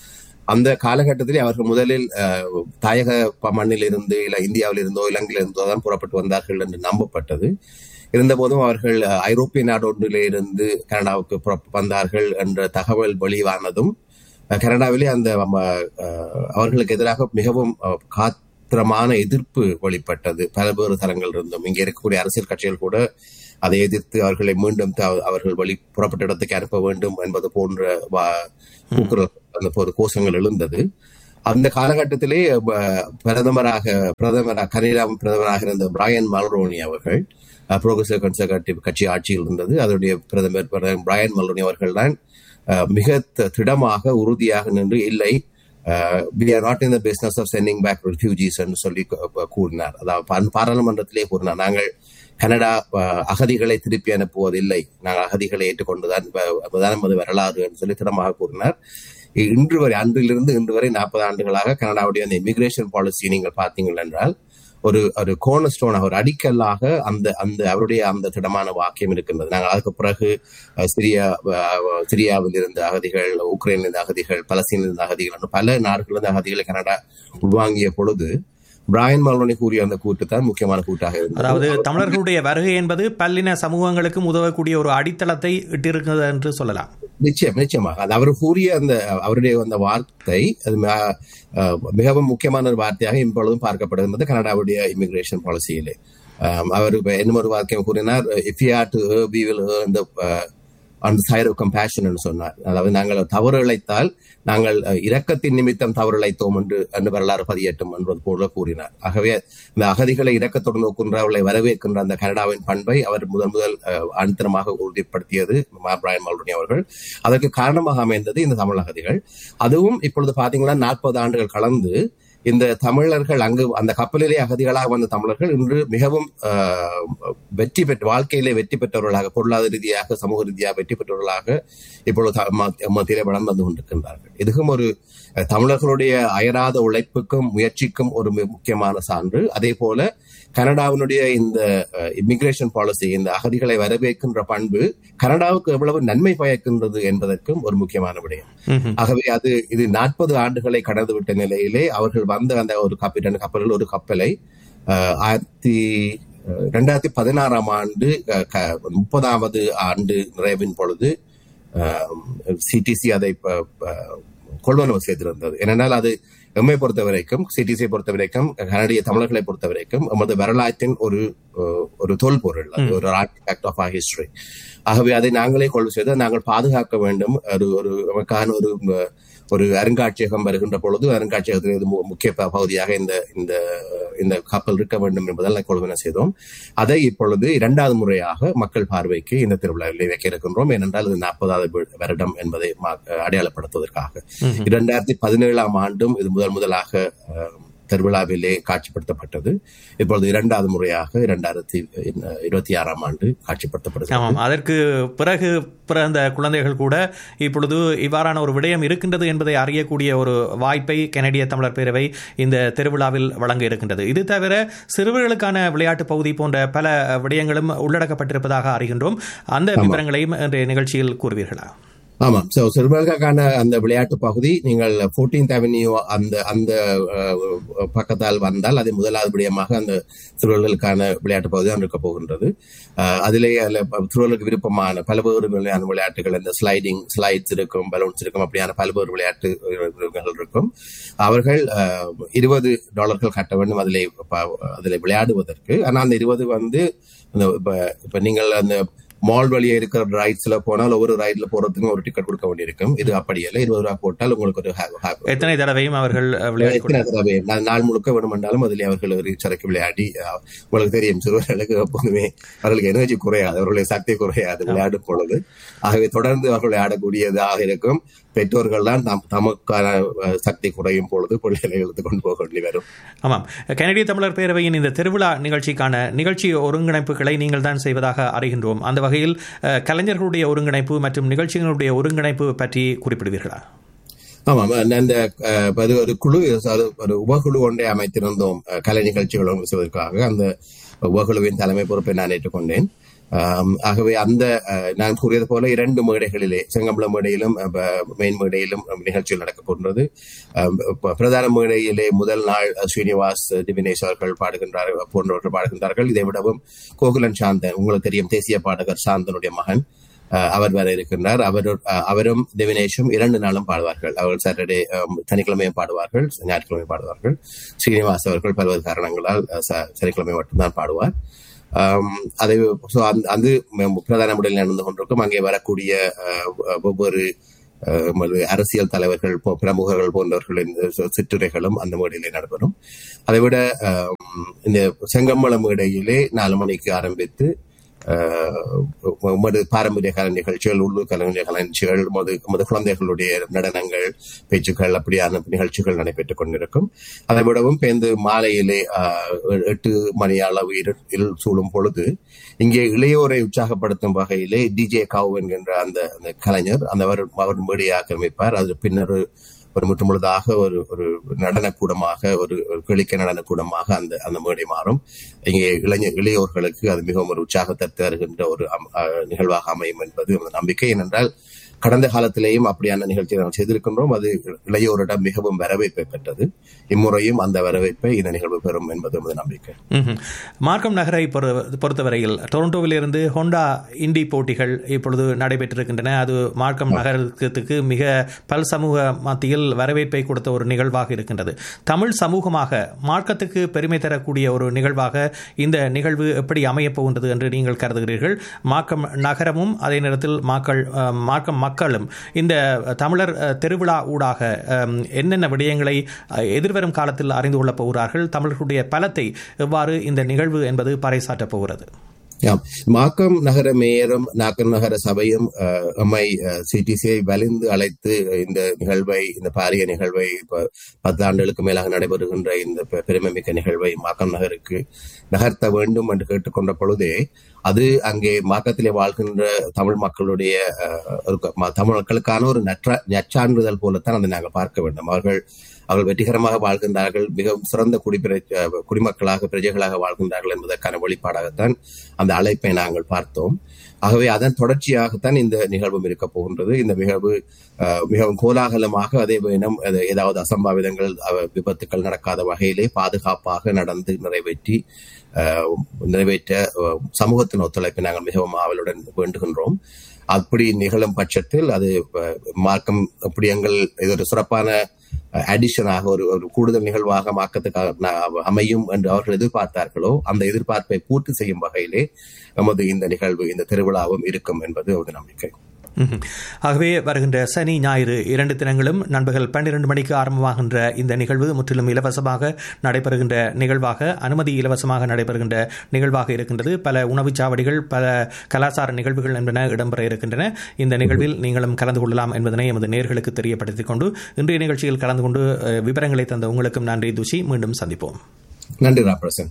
அந்த காலகட்டத்திலே அவர்கள் முதலில் அஹ், தாயக ப- மண்ணில் இருந்து இல்ல இந்தியாவில் இருந்தோ இலங்கையில் இருந்தோ தான் புறப்பட்டு வந்தார்கள் என்று நம்பப்பட்டது இருந்தபோதும் அவர்கள் அஹ், ஐரோப்பிய நாடொன்றிலே இருந்து கனடாவுக்கு புறப்ப- வந்தார்கள் என்ற தகவல் வெளிவானதும் அஹ், கனடாவிலே அந்த அஹ், அவர்களுக்கு எதிராக மிகவும் அஹ், காத்திரமான எதிர்ப்பு வெளிப்பட்டது பல்வேறு தரங்கள் இருந்தும் இங்கே இருக்கக்கூடிய அரசியல் கட்சிகள் கூட அதை எதிர்த்து அவர்களை மீண்டும் த- அவர்கள் வழி புறப்பட்ட இடத்துக்கு அனுப்ப வேண்டும் என்பது போன்ற வா- கூக்குரல் அந்த ஒரு கோஷங்கள் எழுந்தது அந்த காலகட்டத்திலே அஹ், பிரதமராக பிரதமராக கனடா பிரதமராக இருந்த பிராயன் மல்ரோனி அவர்கள் புரோகிரசிவ் கன்சர்வேட்டிவ் கட்சி ஆட்சியில் இருந்தது அதனுடைய பிரதமர் பிரதமர் பிராயன் மல்ரோனி அவர்கள் தான் மிக த- திடமாக உறுதியாக நின்று இல்லை we are not in the business of sending back refugees என்று சொல்லி கு- கு- கூறினார் அதாவது பா- பாராளுமன்றத்திலே கூறினார் நாங்கள் கனடா அஹ், அகதிகளை திருப்பி அனுப்புவதில்லை நாங்கள் அகதிகளை ஏற்றுக்கொண்டுதான் வ- அதுதான் நமது வரலாறு என்று சொல்லி திடமாக கூறினார் இ- இன்று வரை அன்றிலிருந்து இன்று வரை நாற்பது ஆண்டுகளாக கனடாவுடைய அந்த இமிகிரேஷன் பாலிசி நீங்கள் பார்த்தீங்கள் என்றால் ஒரு ஒரு கோர்னர் ஸ்டோன் ஒரு அடிக்கல்லாக அந்த அந்த அவருடைய அந்த திடமான வாக்கியம் இருக்கின்றது நாங்கள் அதுக்கு பிறகு அஹ், சிரியா அஹ், சிரியாவில் இருந்த அகதிகள் உக்ரைனில் இருந்த அகதிகள் பலஸ்தீனில் இருந்த அகதிகள் என்று பல நாடுகளில் இருந்த அகதிகளை கனடா உள்வாங்கிய பொழுது பிராயன் மல்ரோனி கூறிய அந்த கூட்டு தான் முக்கியமான கூட்டாக இருந்தது அதாவது தமிழர்களுடைய வருகை என்பது பல்லின சமூகங்களுக்கும் உதவக்கூடிய ஒரு அடித்தளத்தை இட்டிருக்கிறது என்று சொல்லலாம் நிச்சயம் நிச்சயமாக அது அவர் கூறிய அந்த அவருடைய அந்த வார்த்தை அது ம- அஹ் மிகவும் முக்கியமான ஒரு வார்த்தையாக இப்பொழுதும் பார்க்கப்படுகின்றது கனடாவுடைய இமிகிரேஷன் பாலிசியிலே அஹ் அவர் இப்ப இன்னும் ஒரு வாக்கியம் கூறினார் if you are to we will இந்த அந்த சைட் ஆஃப் கம்பேஷன் என்று சொன்னார் அதாவது நாங்கள் தவறு இழைத்தால் நாங்கள் அஹ், இரக்கத்தின் நிமித்தம் தவறு இழைத்தோம் என்று என்று வரலாறு பதியட்டும் என்பது போல கூறினார் ஆகவே இந்த அகதிகளை இரக்கத்தோடு நோக்கின்ற அவர்களை வரவேற்கின்ற அந்த கனடாவின் பண்பை அவர் முதல் முதல் அஹ், அழுத்தமாக உறுதிப்படுத்தியது மா பிராயன் மல்ரோனி அவர்கள் அதற்கு காரணமாக அமைந்தது இந்த தமிழ் அகதிகள் அதுவும் இப்பொழுது பாத்தீங்கன்னா நாற்பது ஆண்டுகள் கலந்து இந்த தமிழர்கள் அங்கு அந்த கப்பலிலே அகதிகளாக வந்த தமிழர்கள் இன்று மிகவும் ஆஹ், வெற்றி பெற்ற வாழ்க்கையிலே வெற்றி பெற்றவர்களாக பொருளாதார ரீதியாக சமூக ரீதியாக வெற்றி பெற்றவர்களாக இப்பொழுது த- ம- மத்தியிலே வளர்ந்து வந்து கொண்டிருக்கின்றார்கள் இதுவும் ஒரு அஹ், தமிழர்களுடைய அயராத உழைப்புக்கும் முயற்சிக்கும் ஒரு மி- முக்கியமான சான்று அதே போல கனடாவினுடைய இந்த இமிகிரேஷன் பாலிசி இந்த அகதிகளை வரவேற்கின்ற பண்பு கனடாவுக்கு எவ்வளவு நன்மை பயக்கின்றது என்பதற்கும் ஒரு முக்கியமான விடயம் ஆகவே அது இது நாற்பது ஆண்டுகளை கடந்து விட்ட நிலையிலே அவர்கள் வந்த அந்த ஒரு கப்பல் கப்பலில் ஒரு கப்பலை அஹ், ஆயிரத்தி அஹ், ரெண்டாயிரத்தி பதினாறாம் ஆண்டு அஹ், க- முப்பதாவது ஆண்டு நிறைவின் பொழுது சிடிசி அதை ப- ப- கொள்வனவு செய்திருந்தது ஏனென்றால் அது எம்மை பொறுத்த வரைக்கும் சிடிசியை பொறுத்த வரைக்கும் கனடிய தமிழர்களை பொறுத்த வரைக்கும் எமது வரலாற்றின் ஒரு அஹ், ஒரு தொல்பொருள் அது ஒரு ஆர்டிஃபேக்ட் ஆஃப் ஆர் ஹிஸ்டரி ஆகவே அதை நாங்களே கொள்வு செய்து நாங்கள் பாதுகாக்க வேண்டும் ஒரு ஒரு நமக்கான ஒரு அஹ், ஒரு அருங்காட்சியகம் வருகின்ற பொழுது அருங்காட்சியகத்தில் இது மு- முக்கிய ப- பகுதியாக இந்த இந்த இந்த கப்பல் இருக்க வேண்டும் என்பதால் கொள்வன செய்தோம் அதை இப்பொழுது இரண்டாவது முறையாக மக்கள் பார்வைக்கு இந்த திருவிழாவில் வைக்க இருக்கின்றோம் ஏனென்றால் இது நாற்பதாவது வி- வருடம் என்பதை மா- அடையாளப்படுத்துவதற்காக இரண்டாயிரத்தி பதினேழாம் ஆண்டும் இது முதல் முதலாக அஹ், திருவிழாவிலே காட்சிப்படுத்தப்பட்டது இப்பொழுது இரண்டாவது முறையாக இரண்டாயிரத்தி இருபத்தி ஆறாம் ஆண்டு காட்சிப்படுத்தப்படுகிறது ஆமாம் அதற்கு பிறகு பிறந்த குழந்தைகள் கூட இப்பொழுது இவ்வாறான ஒரு விடயம் இருக்கின்றது என்பதை அறியக்கூடிய ஒரு வாய்ப்பை கனடிய தமிழர் பேரவை இந்த திருவிழாவில் வழங்க இருக்கின்றது இது தவிர சிறுவர்களுக்கான விளையாட்டு பகுதி போன்ற பல விடயங்களும் உள்ளடக்கப்பட்டிருப்பதாக அறிகின்றோம் அந்த விவரங்களையும் இன்றைய நிகழ்ச்சியில் கூறுவீர்களா ஆமாம் சோ சிறுவர்களுக்கான அந்த விளையாட்டு பகுதி நீங்கள் ஃபோர்டீன்த் அவென்யூ அந்த அந்த அஹ், பக்கத்தால் வந்தால் அது முதலாவது விடயமாக அந்த சிறுவர்களுக்கான விளையாட்டு பகுதி தான் இருக்க போகின்றது அஹ், அதிலே அதுல ப- சிறுவர்களுக்கு விருப்பமான பல்வேறு விளையாட்டு விளையாட்டுகள் இந்த ஸ்லைடிங் ஸ்லைட்ஸ் இருக்கும் பலூன்ஸ் இருக்கும் அப்படியான பல்வேறு விளையாட்டு விளையாட்டுகள் இருக்கும் அவர்கள் அஹ், இருபது டாலர்கள் கட்ட வேண்டும் அதிலே ப- அதிலே விளையாடுவதற்கு ஆனால் அந்த இருபது வந்து இந்த இப்ப இப்ப நீங்கள் அந்த மால் வழியே இருக்கிற ரைட்ஸ்ல போனால் ஒவ்வொரு ரைட்ல போறதுக்கும் ஒரு டிக்கெட் கொடுக்க வேண்டியிருக்கும் இது அப்படி இல்லை இருபது ரூபாய் போட்டால் உங்களுக்கு ஒரு ha- ha- எத்தனை தடவையும் அவர்கள் விளையாடி எத்தனை தடவை நா- நாள் முழுக்க வேணுமென்றாலும் அதில் அவர்கள் ஒரு சரக்கு விளையாடி அஹ், உங்களுக்கு தெரியும் சிறுவர்களுக்கு எப்போதுமே அவர்களுக்கு எனர்ஜி குறையாது அவர்களுடைய சக்தி குறையாது விளையாடும் பொழுது ஆகவே தொடர்ந்து அவர்கள் விளையாடக்கூடியதாக இருக்கும் பெற்றோர்கள் தான் தம் தமக்கான அஹ், சக்தி குறையும் பொழுது பிள்ளைகளை இழுத்து கொண்டு போக வேண்டி வரும் ஆமாம் கனடிய தமிழர் பேரவையின் இந்த திருவிழா நிகழ்ச்சிக்கான நிகழ்ச்சி ஒருங்கிணைப்புகளை நீங்கள் தான் செய்வதாக அறிகின்றோம் அந்த வகையில் அஹ், கலைஞர்களுடைய ஒருங்கிணைப்பு மற்றும் நிகழ்ச்சிகளுடைய ஒருங்கிணைப்பு பற்றி குறிப்பிடுவீர்களா ஆமாம் அந்த அஹ், அது ஒரு குழு அது ஒரு உபகுழு ஒன்றை அமைத்திருந்தோம் அஹ், கலை நிகழ்ச்சிகள் ஒன்று செய்வதற்காக அந்த உபகுழுவின் தலைமை பொறுப்பை நான் ஏற்றுக்கொண்டேன் ஆம், ஆகவே அந்த அஹ், நான் கூறியது போல இரண்டு மேடைகளிலே செங்கம்பலம் மேடையிலும் அஹ், ப- மெயின் மேடையிலும் அஹ், நிகழ்ச்சிகள் நடக்கப் போகின்றது ஆம், ப- பிரதான மேடையிலே முதல் நாள் அஹ், ஸ்ரீனிவாஸ் திவினேஷ் அவர்கள் பாடுகின்றார்கள் போன்றவர்கள் பாடுகின்றார்கள் இதை விடவும் கோகுலன் சாந்தன் உங்களுக்கு தெரியும் தேசிய பாடகர் சாந்தனுடைய மகன் அஹ், அவர் வர இருக்கின்றார் அவர் அஹ், அவரும் திவினேஷும் இரண்டு நாளும் பாடுவார்கள் அவர்கள் சாட்டர்டே சனிக்கிழமையும் பாடுவார்கள் ஞாயிற்றுக்கிழமை பாடுவார்கள் ஸ்ரீனிவாஸ் அவர்கள் பல்வேறு காரணங்களால் அஹ், ச- சனிக்கிழமை மட்டும்தான் பாடுவார் ஆம், அதை so அந்த- அது ம- பிரதான முறையில் நடந்து கொண்டிருக்கும் அங்கே வரக்கூடிய அஹ், ஒவ்வொரு அஹ், மது- அரசியல் தலைவர்கள் போ- பிரமுகர்கள் போன்றவர்களின் சி- சிற்றுரைகளும் அந்த மேடையிலே நடைபெறும் அதைவிட ஆம், இந்த செங்கம்பலம் மேடையிலே நாலு மணிக்கு ஆரம்பித்து அஹ், உமது பாரம்பரிய கலை நிகழ்ச்சிகள் உள்ளூர் கலை கலை நிகழ்ச்சிகள் மது மது குழந்தைகளுடைய நடனங்கள் பேச்சுக்கள் அப்படியான நிகழ்ச்சிகள் நடைபெற்றுக் கொண்டிருக்கும் அதை விடவும் பேருந்து மாலையிலே ஆஹ், எட்டு மணி அளவு இருட்டில் சூழும் பொழுது இங்கே இளையோரை உற்சாகப்படுத்தும் வகையிலே டிஜே காவ் என்கின்ற அந்த அந்த கலைஞர் அந்த அவர் அவர் மேடையை ஆக்கிரமிப்பார் அது பின்னர் ஒரு முற்றுமுழுதாக ஒரு ஒரு நடனக்கூடமாக ஒரு ஒரு கிளிக்க நடனக்கூடமாக அந்த அந்த மேடை மாறும் இங்கே இளைஞர் இளையோர்களுக்கு அது மிகவும் ஒரு உற்சாகத்தை தருகின்ற ஒரு அம்- அஹ் நிகழ்வாக அமையும் என்பது நமது நம்பிக்கை ஏனென்றால் கடந்த காலத்திலேயும் அப்படியான நிகழ்ச்சியை நாம் செய்திருக்கின்றோம் அது இளையோரிடம் மிகவும் வரவேற்பை பெற்றது இம்முறையும் அந்த வரவேற்பை இந்த நிகழ்வு பெறும் என்பது நமது நம்பிக்கை ம்ஹும். மார்க்கம் நகரை பொறு- பொறுத்தவரையில் டொரண்டோவிலிருந்து ஹோண்டா இண்டி போட்டிகள் இப்பொழுது நடைபெற்றிருக்கின்றன அது மார்க்கம் நகரத்துக்கு மிக பல் சமூக மத்தியில் வரவேற்பை கொடுத்த ஒரு நிகழ்வாக இருக்கின்றது தமிழ் சமூகமாக மார்க்கத்துக்கு பெருமை தரக்கூடிய ஒரு நிகழ்வாக இந்த நிகழ்வு எப்படி அமையப் போகின்றது என்று நீங்கள் கருதுகிறீர்கள் மார்க்கம் நகரமும் அதே நேரத்தில் மக்கள் அஹ், மார்க்கம் மக்களும் இந்த தமிழர் அஹ், திருவிழா ஊடாக அஹ், என்னென்ன விடயங்களை அஹ், எதிர்வரும் காலத்தில் அறிந்து கொள்ளப் போகிறார்கள் தமிழர்களுடைய பலத்தை எவ்வாறு இந்த நிகழ்வு என்பது பறைசாற்றப் போகிறது ஆம். மாக்கம் நகர மேயரும் நாக்கம் நகர சபையும் அஹ், எம்மை சிடிசியை வலிந்து அழைத்து இந்த நிகழ்வை இந்த பாரிய நிகழ்வை இப்ப பத்து ஆண்டுகளுக்கு மேலாக நடைபெறுகின்ற இந்த பெ- பெருமைமிக்க நிகழ்வை மாக்கம் நகருக்கு நகர்த்த வேண்டும் என்று கேட்டுக்கொண்ட பொழுதே அது அங்கே மாக்கத்திலே வாழ்கின்ற தமிழ் மக்களுடைய அஹ், ஒரு க- ம- தமிழ் மக்களுக்கான ஒரு நற்ற நற்சான்றிதழ் போலத்தான் அதை நாங்கள் பார்க்க வேண்டும் அவர்கள் அவர்கள் வெற்றிகரமாக வாழ்கின்றார்கள் மிகவும் சிறந்த குடிப்பிர அஹ், குடிமக்களாக பிரஜைகளாக வாழ்கின்றார்கள் என்பதற்கான வெளிப்பாடாகத்தான் அந்த அழைப்பை நாங்கள் பார்த்தோம் ஆகவே அதன் தொடர்ச்சியாகத்தான் இந்த நிகழ்வும் இருக்க போகின்றது இந்த நிகழ்வு அஹ், மிகவும் கோலாகலமாக அதே வேணும் அது ஏதாவது அசம்பாவிதங்கள் அஹ், விபத்துக்கள் நடக்காத வகையிலே பாதுகாப்பாக நடந்து நிறைவேற்றி அஹ், நிறைவேற்ற அஹ், சமூகத்தின் ஒத்துழைப்பை நாங்கள் மிகவும் ஆவலுடன் வேண்டுகின்றோம் அப்படி நிகழும் பட்சத்தில் அது அஹ், மார்க்கம் அப்படி எங்கள் இது ஒரு சிறப்பான அடிஷனாக ஒரு ஒரு கூடுதல் நிகழ்வாக மாக்கத்துக்கு ந- அமையும் என்று அவர்கள் எதிர்பார்த்தார்களோ அந்த எதிர்பார்ப்பை பூர்த்தி செய்யும் வகையிலே நமது இந்த நிகழ்வு இந்த திருவிழாவும் இருக்கும் என்பது ஒரு நம்பிக்கை ம்ஹும். ஆகவே வருகின்ற சனி ஞாயிறு இரண்டு தினங்களும் நண்பகல் பன்னிரண்டு மணிக்கு ஆரம்பமாகின்ற இந்த நிகழ்வு முற்றிலும் இலவசமாக நடைபெறுகின்ற நிகழ்வாக அனுமதி இலவசமாக நடைபெறுகின்ற நிகழ்வாக இருக்கின்றது பல உணவுச் சாவடிகள் பல கலாச்சார நிகழ்வுகள் என்பன இடம்பெற இருக்கின்றன இந்த நிகழ்வில் நீங்களும் கலந்து கொள்ளலாம் என்பதனை எமது நேர்களுக்கு தெரியப்படுத்திக் கொண்டு இன்றைய நிகழ்ச்சியில் கலந்து கொண்டு அஹ், விவரங்களை தந்த உங்களுக்கும் நன்றி துஷி மீண்டும் சந்திப்போம் நன்றி ராபிரசன்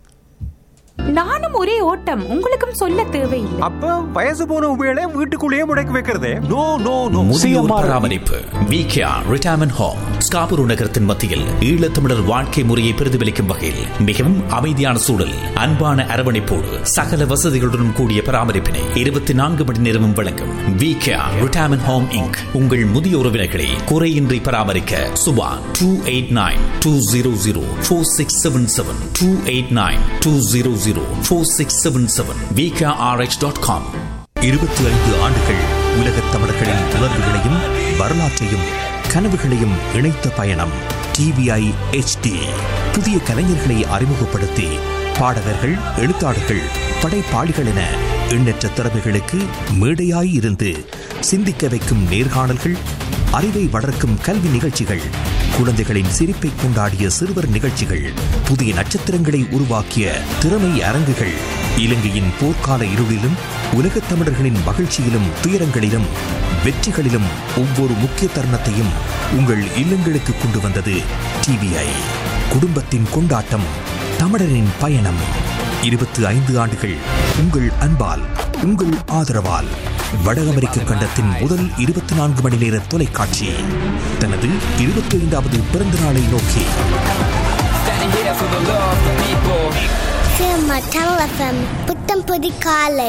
நானும் ஒரே ஓட்டம் உங்களுக்கும் சொல்ல தேவையில்லை அப்ப வயசு போன உபயோக வீட்டுக்குள்ளேயே முடக்கி வைக்கிறதே நோ நோ நோ முதியோர் பராமரிப்பு விகேஆ ரிட்டையர்மெண்ட் ஹோம் ஸ்காபுரு நகரத்தின் மத்தியில் ஈழத்தமிழர் வாழ்க்கை முறையை பிரதிபலிக்கும் வகையில் மிகவும் அமைதியான சூழல் அன்பான அரவணைப்போடு சகல வசதிகளுடன் கூடிய பராமரிப்பினை இருபத்தி நான்கு மணி நேரமும் வழங்கும் விகேஆ ரிட்டையர்மெண்ட் ஹோம் இங்க் உங்கள் முதிய உறவினர்களை குறையின்றி பராமரிக்க Subha two eight nine two zero zero four six seven seven two eight nine two zero zero four six seven seven VKRH dot com இருபத்தி ஐந்து ஆண்டுகள் உலகத் தமிழர்களின் உணர்வுகளையும் வரலாற்றையும் கனவுகளையும் இணைத்த பயணம் டிவிஐ HD புதிய கலைஞர்களை அறிமுகப்படுத்தி பாடகர்கள் எழுத்தாளர்கள் படைப்பாளிகள் என எண்ணற்ற திறமைகளுக்கு மேடையாய் இருந்து சிந்திக்க வைக்கும் நேர்காணல்கள் அறிவை வளர்க்கும் கல்வி நிகழ்ச்சிகள் குழந்தைகளின் சிரிப்பை கொண்டாடிய சிறுவர் நிகழ்ச்சிகள் புதிய நட்சத்திரங்களை உருவாக்கிய திறமை அரங்குகள் இலங்கையின் போர்க்கால இருளிலும் உலகத் தமிழர்களின் மகிழ்ச்சியிலும் துயரங்களிலும் வெற்றிகளிலும் ஒவ்வொரு முக்கிய தருணத்தையும் உங்கள் இல்லங்களுக்கு கொண்டு வந்தது டிவிஐ குடும்பத்தின் கொண்டாட்டம் தமிழரின் பயணம் இருபத்தி ஐந்து ஆண்டுகள் உங்கள் அன்பால் உங்கள் ஆதரவால் வட அமெரிக்க கண்டத்தின் முதல் இருபத்தி நான்கு மணி நேர தொலைக்காட்சி தனது இருபத்தி ஐந்தாவது பிறந்த நாளை நோக்கி Tamil FM புத்தம் புது காலை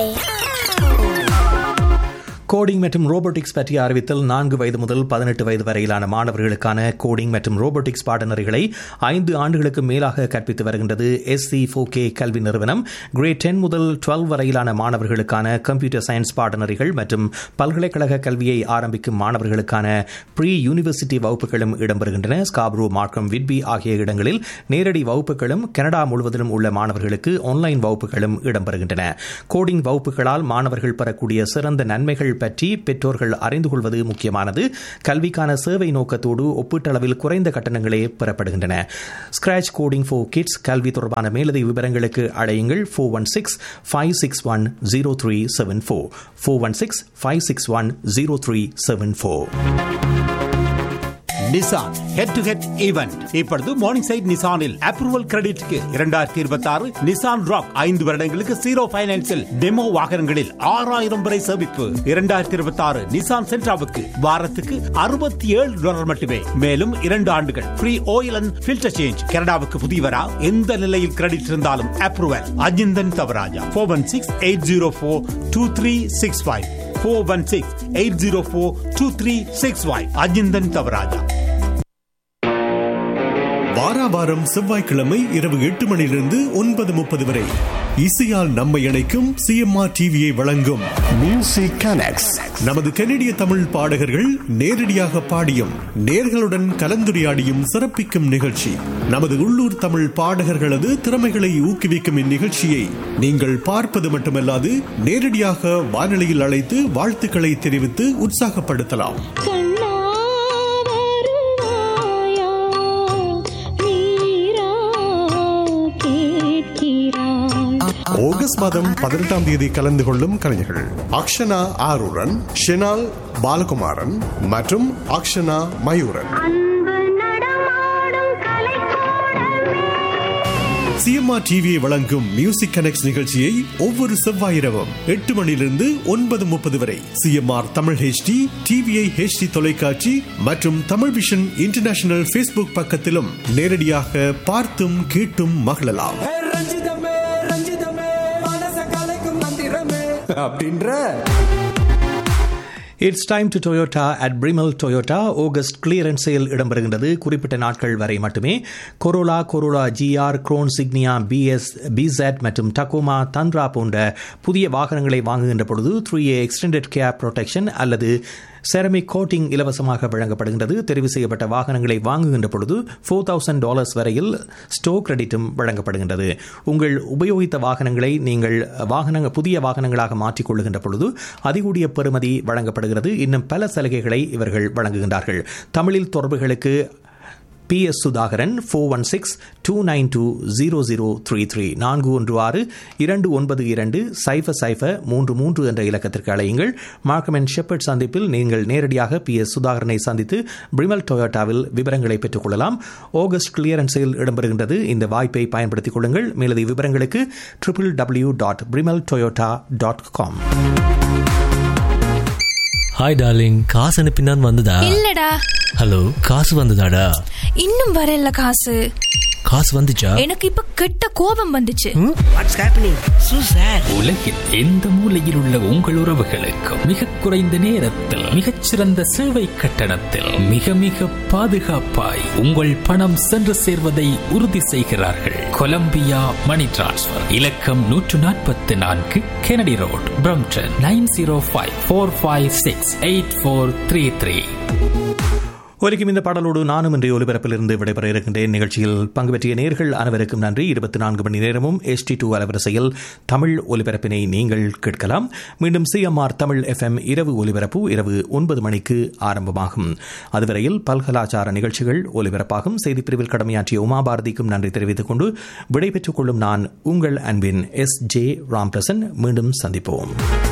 கோடிங் மற்றும் ரோபோட்டிக்ஸ் பற்றிய அறிவித்தல் நான்கு வயது முதல் பதினெட்டு வயது வரையிலான மாணவர்களுக்கான கோடிங் மற்றும் ரோபோட்டிக்ஸ் பாடநெறிகளை ஐந்து ஆண்டுகளுக்கு மேலாக கற்பித்து வருகின்றது எஸ் சி கே கல்வி நிறுவனம் கிரேட் டென் முதல் டுவெல் வரையிலான மாணவர்களுக்கான கம்ப்யூட்டர் சயின்ஸ் பாடநெறிகள் மற்றும் பல்கலைக்கழக கல்வியை ஆரம்பிக்கும் மாணவர்களுக்கான ப்ரீ யூனிவர்சிட்டி வகுப்புகளும் இடம்பெறுகின்றன ஸ்காப்ரோ மார்க்கம் விட்பி ஆகிய இடங்களில் நேரடி வகுப்புகளும் கனடா முழுவதிலும் உள்ள மாணவர்களுக்கு ஆன்லைன் வகுப்புகளும் இடம்பெறுகின்றன கோடிங் வகுப்புகளால் மாணவர்கள் பெறக்கூடிய சிறந்த நன்மைகள் பற்றி பெற்றோர்கள் அறிந்து கொள்வது முக்கியமானது கல்விக்கான சேவை நோக்கத்தோடு ஒப்பீட்டளவில் குறைந்த கட்டணங்களே பெறப்படுகின்றன ஸ்கிராச் கோடிங் ஃபோர் கிட்ஸ் கல்வி தொடர்பான மேலதிக விவரங்களுக்கு அழையுங்கள் four one six five six one zero three seven four four one six five six one zero three seven four Nissan head to head event இப்பொழுது மார்னிங் சைட் நிசானில் approval கிரெடிட்க்கு இரண்டாயிரத்தி இருபத்தி ஆறு நிசான் ராக் ஐந்து வருடங்களுக்கு ஜீரோ பைனான்சில் டெமோ வாகனங்களில் ஆறாயிரம் வரை சேமிப்பு இரண்டாயிரத்தி இருபத்தி ஆறு நிசான் சென்ட்ராவுக்கு வாரத்துக்கு அறுபத்தி ஏழு டாலர் மட்டுமே மேலும் இரண்டு ஆண்டுகள் free oil and filter change கனடாவுக்கு புதியவரா எந்த நிலையில் கிரெடிட் இருந்தாலும் approval Ajinthan Thavaraja four one six eight zero four two three six five four one six eight zero four two three six five Ajinthan Thavarajah வாராவாரம் செவ்வாய்க்கிழமை இரவு எட்டு மணியிலிருந்து ஒன்பது முப்பது வரை இசையால் நம்மை இணைக்கும் சிஎம்ஆர் டிவியை வழங்கும் மியூசிக் கனெக்ட்ஸ் நமது கனடிய தமிழ் பாடகர்கள் நேரடியாக பாடியும் நேர்களுடன் கலந்துரையாடியும் சிறப்பிக்கும் நிகழ்ச்சி நமது உள்ளூர் தமிழ் பாடகர்களது திறமைகளை ஊக்குவிக்கும் இந்நிகழ்ச்சியை நீங்கள் பார்ப்பது மட்டுமல்லாது நேரடியாக வானொலியில் அழைத்து வாழ்த்துக்களை தெரிவித்து உற்சாகப்படுத்தலாம் ஆகஸ்ட் மாதம் பதினெட்டாம் தேதி கலந்து கொள்ளும் கலைஞர்கள் அக்ஷனா ஆரூரன் ஷெனால் பாலகுமாரன் மற்றும் அக்ஷனா மயூரன் சிஎம்ஆர் டிவியை வழங்கும் மியூசிக் கனெக்ட் நிகழ்ச்சியை ஒவ்வொரு செவ்வாய் இரவும் எட்டு மணியிலிருந்து ஒன்பது முப்பது வரை CMR Tamil HD TVI HD தொலைக்காட்சி மற்றும் தமிழ் விஷன் இன்டர்நேஷனல் ஃபேஸ்புக் பக்கத்திலும் நேரடியாக பார்த்தும் கேட்டும் மகிழலாம் அப்படின்ற it's time to Toyota at Primal Toyota August clearance sale இடம்பெறுகின்றது குறிப்பிட்ட நாட்கள் வரை மட்டுமே Corolla Corolla GR Crown Signia பிஎஸ் பிசெட் மற்றும் டக்கோமா தந்த்ரா போன்ற புதிய வாகனங்களை வாங்குகின்ற பொழுது three A extended care protection அல்லது செரமிக் கோட்டிங் இலவசமாக வழங்கப்படுகின்றது தெரிவு செய்யப்பட்ட வாகனங்களை வாங்குகின்ற பொழுது ஃபோர் தௌசண்ட் டாலர்ஸ் வரையில் ஸ்டோ கிரெடிட்டும் வழங்கப்படுகின்றது உங்கள் உபயோகித்த வாகனங்களை நீங்கள் வாகன புதிய வாகனங்களாக மாற்றிக்கொள்ளுகின்ற பொழுது அதிகூடிய பெறுமதி வழங்கப்படுகிறது இன்னும் பல சலுகைகளை இவர்கள் வழங்குகின்றார்கள் தமிழில் தொடர்புகளுக்கு P S Sudhakaran four one six two nine two zero zero three three நான்கு ஒன்று ஆறு இரண்டு ஒன்பது இரண்டு சைஃபர் சைஃபர் மூன்று மூன்று என்ற இலக்கத்திற்கு அழையுங்கள் மார்க்கம் அண்ட் ஷெப்பர்ட் சந்திப்பில் நீங்கள் நேரடியாக பி எஸ் சுதாகரனை சந்தித்து பிரிமல் டொயோட்டாவில் விவரங்களை பெற்றுக் கொள்ளலாம் ஆகஸ்ட் கிளியரன்ஸில் இடம்பெறுகின்றது இந்த வாய்ப்பை பயன்படுத்திக் கொள்ளுங்கள் மேலதிக விவரங்களுக்கு triple W dot Primal Toyota dot com hi darling காசு அனுப்பினான் வந்ததா இல்லடா ஹலோ காசு வந்ததாடா இன்னும் வரல காசு காசு வந்துச்சா எனக்கு இப்ப கெட்ட கோபம் வந்துச்சு வாட்ஸ் ஹேப்பனிங் சோ சார் உலகில் எந்த மூலையில் உள்ள உங்கள் உறவுகளுக்கும் மிக குறைந்த நேரத்தில் மிகச்சிறந்த சேவை கட்டணத்தில் மிக மிக பாதுகாப்பாய் உங்கள் பணம் சென்று சேர்வதை உறுதி செய்கிறார்கள் கொலம்பியா மணி டிரான்ஸ்பர் இலக்கம் நூற்று நாற்பத்தி நான்கு Kennedy road Brampton nine zero five four five six eight four three three ஒலிக்கும் இந்த பாடலோடு நானும் இன்றைய ஒலிபரப்பிலிருந்து விடைபெற இருக்கின்றேன் நிகழ்ச்சியில் பங்கு பெற்றிய நேர்கள் அனைவருக்கும் நன்றி இருபத்தி நான்கு மணி நேரமும் எஸ்டி டூ அலவரிசையில் தமிழ் ஒலிபரப்பினை நீங்கள் கேட்கலாம் மீண்டும் சிஎம்ஆர் தமிழ் எஃப்எம் இரவு ஒலிபரப்பு இரவு ஒன்பது மணிக்கு ஆரம்பமாகும் அதுவரையில் பல்கலாச்சார நிகழ்ச்சிகள் ஒலிபரப்பாகும் செய்திப்பிரிவில் கடமையாற்றிய உமாபாரதிக்கும் நன்றி தெரிவித்துக் கொண்டு விடைபெற்றுக் கொள்ளும் நான் உங்கள் அன்பின் எஸ் ஜே ராம்பிரசன் மீண்டும் சந்திப்போம்